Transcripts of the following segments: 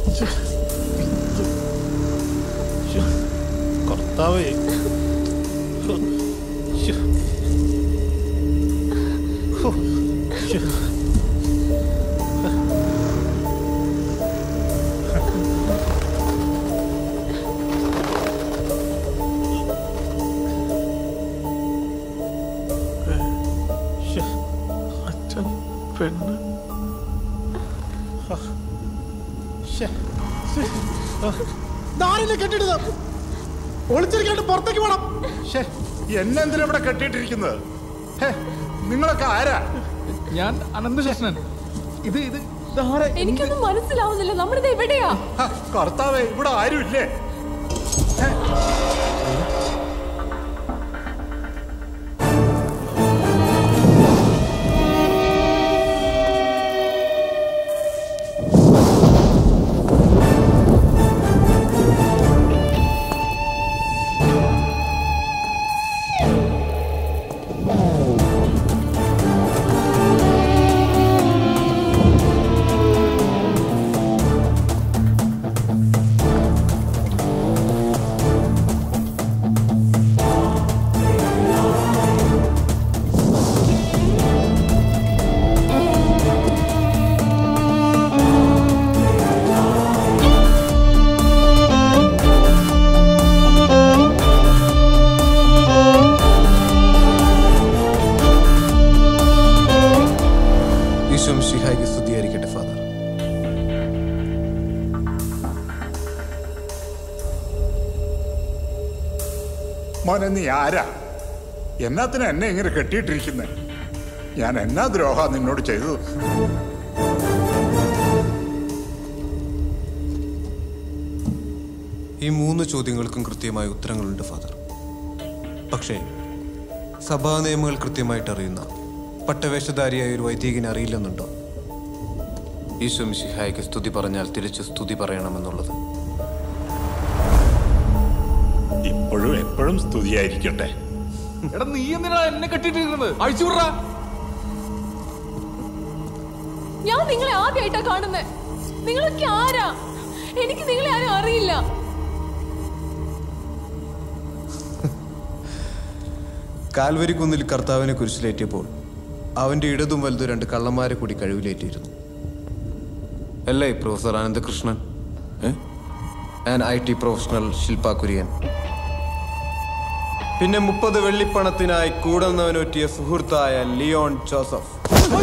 കർത്താവേ ശ്ശോ. ഹോ. ശ്ശോ. ശ്ശോ. അച്ഛൻ പെണ്ണ് ശ്ശേ. ദാരിനെ കെട്ടിടുന്നത് ഒളിച്ചിരിക്കാണ്ട് പുറത്തേക്ക് പോണം ശ്ശേ, എന്നെന്തിനാ ഇവിടെ കെട്ടിയിട്ടിരിക്കുന്നത് ഹേ, നിങ്ങളൊക്കെ ആരാ ഞാൻ അനന്തകൃഷ്ണൻ ഇത് ഇത് എനിക്കൊന്നും മനസ്സിലാവുന്നില്ല നമ്മളിത് എവിടെയാ ഹ, കർത്താവേ ഇവിടെ ആരുമില്ലേ ഈശോം ഷിഹായിക്ക് സ്തുതിയായിരിക്കട്ടെ ഫാദർ മോനെ നീ ആരാ എന്നാത്തിനാ എന്നെ ഇങ്ങനെ കെട്ടിയിട്ടിരിക്കുന്നത് ഞാൻ എന്നാ ദ്രോഹ നിന്നോട് ചെയ്തത് ഈ മൂന്ന് ചോദ്യങ്ങൾക്കും കൃത്യമായ ഉത്തരങ്ങളുണ്ട് ഫാദർ പക്ഷേ സഭാ നിയമങ്ങൾ കൃത്യമായിട്ട് അറിയുന്ന പട്ടവേഷധാരിയായ ഒരു വൈദികനെ അറിയില്ലെന്നുണ്ടോ ഈശോ മിശിഹായ്ക്ക് സ്തുതി പറഞ്ഞാൽ തിരിച്ച് സ്തുതി പറയണമെന്നുള്ളത് ഇപ്പോഴും എപ്പോഴും സ്തുതിയായിരിക്കട്ടെ എടാ നീ എന്തിനാ എന്നെ കെട്ടിട്ടിരുന്നത് അഴിച്ചു വിടറാ ഞാൻ നിങ്ങളെ ആദ്യമായിട്ടാ കാണുന്നത് നിങ്ങളൊക്കെ ആരാ എനിക്ക് നിങ്ങളെ ആരും അറിയില്ല കാൽവരി കുന്നിൽ കർത്താവിനെ കുരിശിലേറ്റിയപ്പോൾ അവന്റെ ഇടതും വലുതും രണ്ട് കള്ളന്മാരെ കൂടി കഴിവിലേറ്റിയിരുന്നു അല്ലേ professor Ananthakrishnan and I T professional Shilpa Kurian പിന്നെ മുപ്പത് വെള്ളിപ്പണത്തിനായി കൂടുന്നവനൊറ്റിയ സുഹൃത്തായ ലിയോൺ ജോസഫ്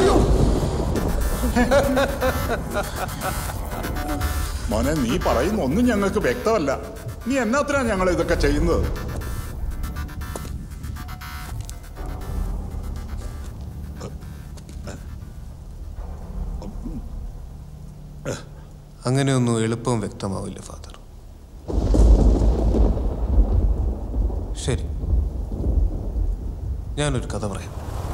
മോനെ നീ പറയുന്ന ഒന്നും ഞങ്ങൾക്ക് വ്യക്തമല്ല നീ എന്നാത്തിനാ ഞങ്ങൾ ഇതൊക്കെ ചെയ്യുന്നത് അങ്ങനെയൊന്നും എളുപ്പവും വ്യക്തമാവില്ല ഫാദർ ശരി ഞാനൊരു കഥ പറയാം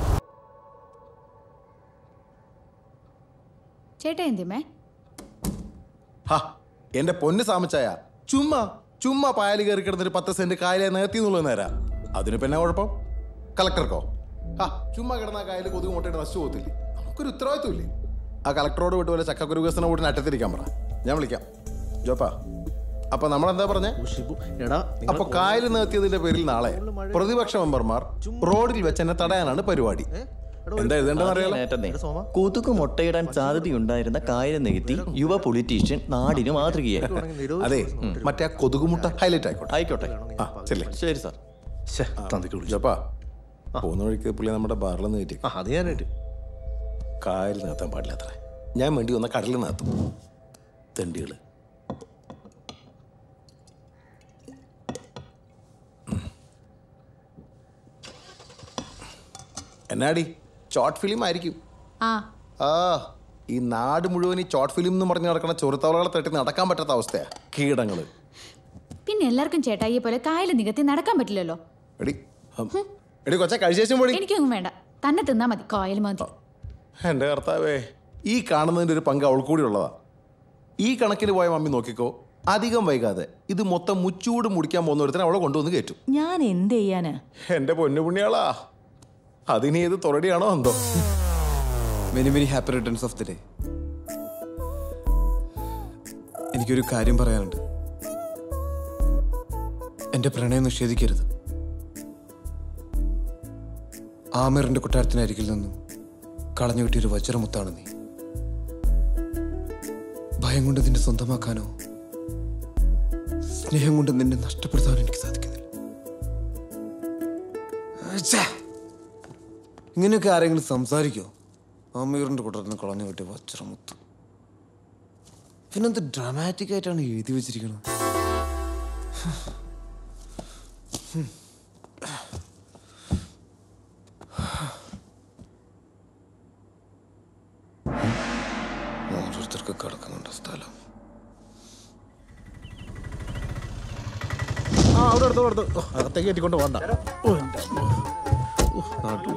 ചേട്ടാ എന്തിമേ ഹാ എന്റെ പൊന്ന് സാമിച്ചായ ചുമ്മാ ചുമ്മാ പായൽ കയറി കിടന്നൊരു പത്ത് സെന്റ് കായലെ നേർത്തി എന്നുള്ളത് നേരാ അതിന് പിന്നെ കുഴപ്പം കളക്ടർക്കോ ആ ചുമ്മാ കിടന്ന ആ കായൽ കൊതുക് മുട്ടയുടെ നശിച്ചു പോകത്തില്ലേ നമുക്കൊരു ഉത്തരവാദിത്വം ഇല്ലേ ആ കളക്ടറോട് വിട്ട് പോലെ ചക്കക്കുരു വികസന കൂട്ടിന് അറ്റത്തിരിക്കാൻ പറ ഞാൻ വിളിക്കാം ജോപ്പാ അപ്പൊ നമ്മളെന്താ പറഞ്ഞേ അപ്പൊ കായൽ നിർത്തിയതിന്റെ പേരിൽ നാളെ പ്രതിപക്ഷ മെമ്പർമാർ റോഡിൽ വെച്ച് എന്നെ തടയാനാണ് പരിപാടി എന്താ എഴുതേണ്ടെന്ന് അറിയാലോ കൊതുക് മുട്ടയിടാൻ സാധ്യതയുണ്ടായിരുന്ന കായൽ നികത്തി യുവ പൊളിറ്റീഷ്യൻ നാടിന് മാതൃകയായി അതെ മറ്റേ ആ കൊതുകുമുട്ട ഹൈലൈറ്റ് ആയിക്കോട്ടെ ആയിക്കോട്ടെ ആ ചെല്ലേ ശരി സാർ ജപ്പാ പോകുന്ന വഴിക്ക് പുള്ളി നമ്മുടെ ബാറിൽ നിന്ന് കയറ്റി അത് ഞാനായിട്ട് കായൽ നിർത്താൻ പാടില്ല അത്ര ഞാൻ വേണ്ടി വന്ന കടലിൽ നിർത്തും തെണ്ടികള് എന്നാടി ഷോർട്ട് ഫിലിം ആയിരിക്കും ആ ആ ഈ നാട് മുഴുവൻ ഈ ഷോർട്ട് ഫിലിം എന്ന് പറഞ്ഞ് നടക്കുന്ന ചൊറുത്തവളകളെ തട്ടി നടക്കാൻ പറ്റാത്ത അവസ്ഥയാ കീടങ്ങള് പിന്നെ എല്ലാവർക്കും ചേട്ടായിയെ പോലെ കായൽ നികത്തി നടക്കാൻ പറ്റില്ലല്ലോ എടി ഹം. എടി കൊച്ച കഴിച്ചേച്ചും പൊടി എനിക്കൊന്നും വേണ്ട തന്നെ തിന്നാ മതി കായൽ മതി എൻ്റെ കർത്താവേ ഈ കാണുന്നതിൻ്റെ ഒരു പങ്ക് അവൾ കൂടി ഉള്ളതാ ഈ കണക്കിന് പോയ മമ്മി നോക്കിക്കോ അധികം വൈകാതെ ഇത് മൊത്തം മുച്ചൂട് മുടിക്കാൻ പോകുന്നൊരുത്തനെ അവളെ കൊണ്ടുവന്ന് കയറ്റും ഞാൻ എന്ത് ചെയ്യാന് എൻ്റെ പൊന്നു പുണ്യാളാ അതിനി ഏത് തൊറടിയാണോ എന്തോ many many happy returns of the day എനിക്കൊരു കാര്യം പറയാനുണ്ട് എന്റെ പ്രണയം നിഷേധിക്കരുത് ആമിറിന്റെ കൊട്ടാരത്തിനരികിൽ നിന്നും കളഞ്ഞു കിട്ടിയൊരു വജ്രമുത്താണ് നീ ഭയം കൊണ്ട് നിന്നെ സ്വന്തമാക്കാനോ സ്നേഹം കൊണ്ട് നിന്നെ നഷ്ടപ്പെടുത്താനോ എനിക്ക് സാധിക്കുന്നില്ല ഛേ! ഇങ്ങനെയൊക്കെ ആരെങ്കിലും സംസാരിക്കോ ആമീറിന്റെ കൊട്ടാരത്തിന് കളഞ്ഞു കിട്ടിയ വജ്രമുത്ത് പിന്നെന്ത് ഡ്രാമാറ്റിക് ആയിട്ടാണ് എഴുതി വെച്ചിരിക്കുന്നത് ഓരോരുത്തർക്ക് കിടക്കുന്നുണ്ട് സ്ഥലം ആ അവിടെ എടുത്തു എടുത്തു ഓ, അകത്തേക്ക് കയറ്റിക്കൊണ്ട് പോകണ്ട ഓ, എൻ്റെ അമ്മോ. ഓ, നാട്ടിൽ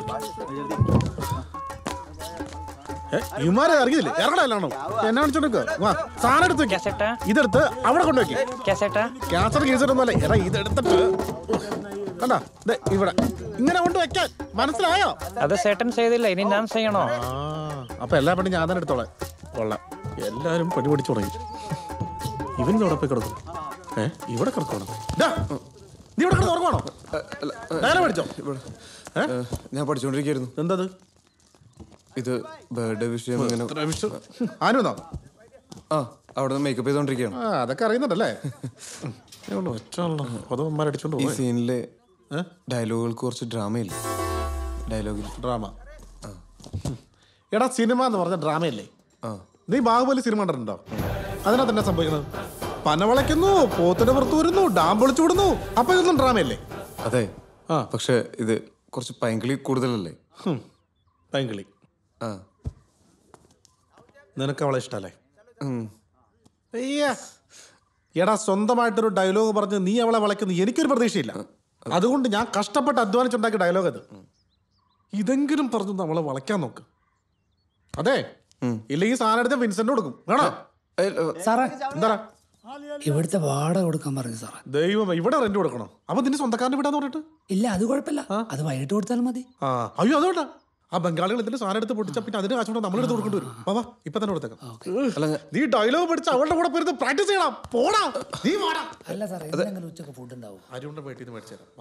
ഏ, ഇവന്മാരെ ഇറങ്ങിയില്ലേ ഇറങ്ങണല്ലാണോ എന്നെ കാണിച്ചോണ്ട് വാ സാധനം എടുത്ത് വെക്ക്. ഇതെടുത്ത് അവിടെ കൊണ്ടുവയ്ക്ക് ക്യാൻസർ കേസിട്ടൊന്നുമല്ല എടാ ഇതെടുത്തിട്ട് കണ്ടാ ദേ ഇവിടെ ഇങ്ങനെ കൊണ്ട് വെക്കാൻ മനസ്സിലായോ അത് ചേട്ടൻ ചെയ്തില്ല ഇനി ഞാൻ ചെയ്യണോ ആ അപ്പൊ എല്ലാ പണി ഞാൻ തന്നെ എടുത്തോളാം കൊള്ളാം എല്ലാരും പണി പഠിച്ചു തുടങ്ങി ഇവൻ ഇവിടെ പോയി കിടക്കും ഏ ഇവിടെ കിടക്കണം നീ ഇവിടെ കിടന്ന് ഉറങ്ങണോ നേരെ പഠിച്ചോ ഏ? ഞാൻ പഠിച്ചുകൊണ്ടിരിക്കുന്നു എന്തത് ഇത് ബർത്ത്ഡേ വിഷയം ഇങ്ങനെ ആനുവന്നോ ആ അവിടെ നിന്ന് മേക്കപ്പ് ചെയ്തോണ്ടിരിക്കുകയാണ് ആ അതൊക്കെ അറിയുന്നുണ്ടല്ലേ ഇവിടെ വെച്ചാണല്ലോ അതവന്മാരടിച്ചോണ്ട് ഈ പോയി സീനിലെ ഡയലോഗുകൾക്ക് കുറച്ച് ഡ്രാമയില്ല ഡയലോഗിൽ ഡ്രാമ എടാ സിനിമ എന്ന് പറഞ്ഞ ഡ്രാമയല്ലേ ആ നീ ബാഹുബലി സിനിമ കണ്ടിട്ടുണ്ടോ അതിനകത്ത് എന്നാ സംഭവിക്കുന്നത് പന വളയ്ക്കുന്നു പോത്തിന്റെ പുറത്ത് വരുന്നു ഡാം പൊളിച്ചു വിടുന്നു അപ്പൊ ഇതൊന്നും ഡ്രാമയല്ലേ അതെ ആ. പക്ഷെ ഇത് കുറച്ച് പൈങ്കിളി കൂടുതലല്ലേ ഹും. പൈങ്കിളി ആ നിനക്ക് അവളെ ഇഷ്ടല്ലേ ഉം. അയ്യ എടാ സ്വന്തമായിട്ടൊരു ഡയലോഗ് പറഞ്ഞ് നീ അവളെ വളയ്ക്കുന്നു എനിക്കൊരു പ്രതീക്ഷയില്ല അതുകൊണ്ട് ഞാൻ കഷ്ടപ്പെട്ട് അധ്വാനിച്ചുണ്ടാക്കിയ ഡയലോഗ് അത് ഇതെങ്കിലും പറഞ്ഞു അവളെ വളയ്ക്കാൻ നോക്ക് അതെ ഇല്ലെങ്കിൽ സാധനം എടുത്ത് വിൻസെന്റ് കൊടുക്കും വേണോ സാറേ എന്താ ഇവിടുത്തെ വാടക കൊടുക്കാൻ പറഞ്ഞു സാറേ ദൈവം ഇവിടെ റെന്റ് കൊടുക്കണോ അപ്പൊ നിന്റെ സ്വന്തക്കാരനെ വിടാന്ന് പറഞ്ഞിട്ട് ഇല്ല അത് കുഴപ്പമില്ല അത് വൈകിട്ട് കൊടുത്താൽ മതി ആ അയ്യോ അതുകൊണ്ടാ ആ ബംഗാളികൾ എന്തെങ്കിലും സാധനം എടുത്ത് പൊട്ടിച്ചാ പിന്നെ അതിന് കാശ് നമ്മളെടുത്ത് കൊടുക്കേണ്ടി വരും വാ, വാ ഇപ്പൊ തന്നെ കൊടുത്തേക്കാം നീ ഡയലോഗ് പഠിച്ച് അവളുടെ കൂടെ പോയിരുന്ന് പ്രാക്ടീസ് ചെയ്യണം പോടാ നീ പോടാ അല്ല സാറേ എന്തെങ്കിലും ഉച്ചക്ക് ഫുഡ് ഉണ്ടാവും അരിയുടെ വീട്ടിൽ നിന്ന് മേടിച്ചു തരാം വാ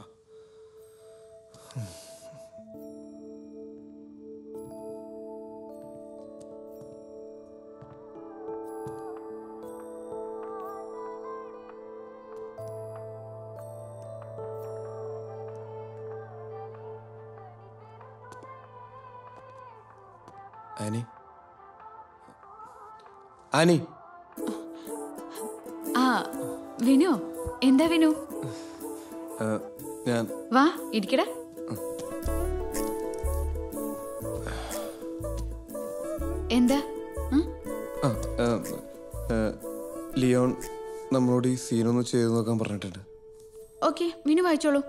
ആനി ആനി ആ വിനു എന്താ വിനു ആ, ഞാൻ വാ ഇരിക്കടാ എന്താ ഉം? ആ, ആ, ആ, ലിയോൺ നമ്മളോട് ഈ സീനൊന്ന് ചെയ്തു നോക്കാൻ പറഞ്ഞിട്ടുണ്ട് ഓക്കെ വിനു വായിച്ചോളൂ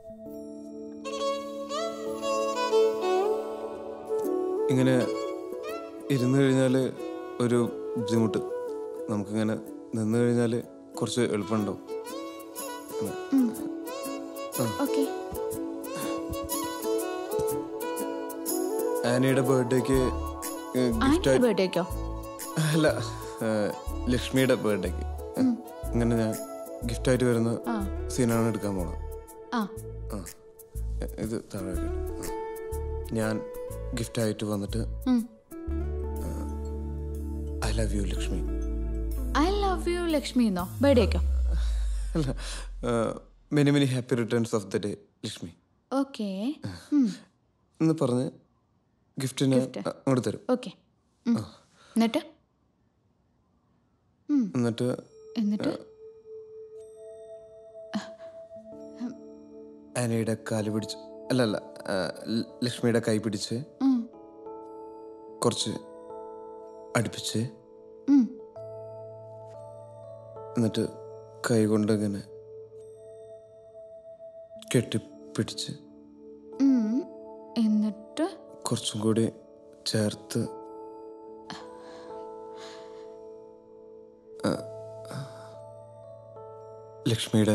ഇങ്ങനെ ഇരുന്ന് കഴിഞ്ഞാൽ ഒരു ബുദ്ധിമുട്ട് നമുക്കിങ്ങനെ നിന്ന് കഴിഞ്ഞാൽ കുറച്ച് എളുപ്പമുണ്ടാവും ഓക്കെ ആനിയുടെ ബർത്ത്ഡേക്ക് ആന്റിയുടെ ഗിഫ്റ്റ് ബർത്ത്ഡേക്കോ അല്ല ആ, ലക്ഷ്മിയുടെ ബർത്ത്ഡേക്ക് ഇങ്ങനെ ഞാൻ ഗിഫ്റ്റായിട്ട് വരുന്ന ആ. സീനാണ് എടുക്കാൻ പോണത് ആ ആ എ- ഇത് താഴെ വെക്കണം. ആ. ഞാൻ ഗിഫ്റ്റായിട്ട് വന്നിട്ട് ഉം. I love you Lakshmi I love you Lakshmi എന്നോ ബർത്ത്ഡേക്കോ അല്ല many many happy returns of the day Lakshmi okay എന്ന് പറഞ്ഞ് ഗിഫ്റ്റിന് Gift. അങ്ങോട്ട് തരും ഓക്കെ എന്നിട്ട് ഉം. എന്നിട്ട് എന്നിട്ട് ആനയുടെ കാല് പിടിച്ച് അല്ല അല്ല ആ, ല- ലക്ഷ്മിയുടെ കൈ പിടിച്ച് ഉം. കുറച്ച് അടുപ്പിച്ച് ഉം. എന്നിട്ട് കൈ കൊണ്ട് ഇങ്ങനെ കെട്ടിപ്പിടിച്ച് ഉം. എന്നിട്ട് കുറച്ചും കൂടി ചേർത്ത് ആ, ലക്ഷ്മിയുടെ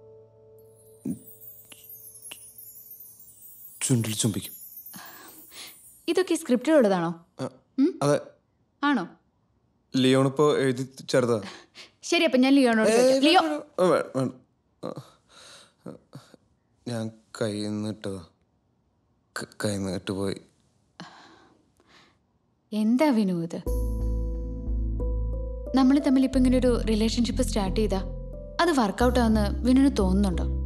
ചുണ്ടിൽ ചുംബിക്കും ഇതൊക്കെ സ്ക്രിപ്റ്റിലുള്ളതാണോ ആ, അതെ ആണോ ലിയോണിപ്പോ എഴുതി ചേർത്താ ശരി അപ്പൊ ഞാൻ ലിയോനോട് ചോദിക്കാം. ലിയോ ഓ, വേ- വേണ്ട. ഞാൻ കൈ നിട്ടതാ കൈ നീട്ട് പോയി എന്താ വിനു ഇത് നമ്മൾ തമ്മിൽ ഇപ്പൊ ഇങ്ങനെ ഒരു റിലേഷൻഷിപ്പ് സ്റ്റാർട്ട് ചെയ്താ അത് വർക്കൗട്ട് ആവുന്ന വിനുവിന് തോന്നുന്നുണ്ടോ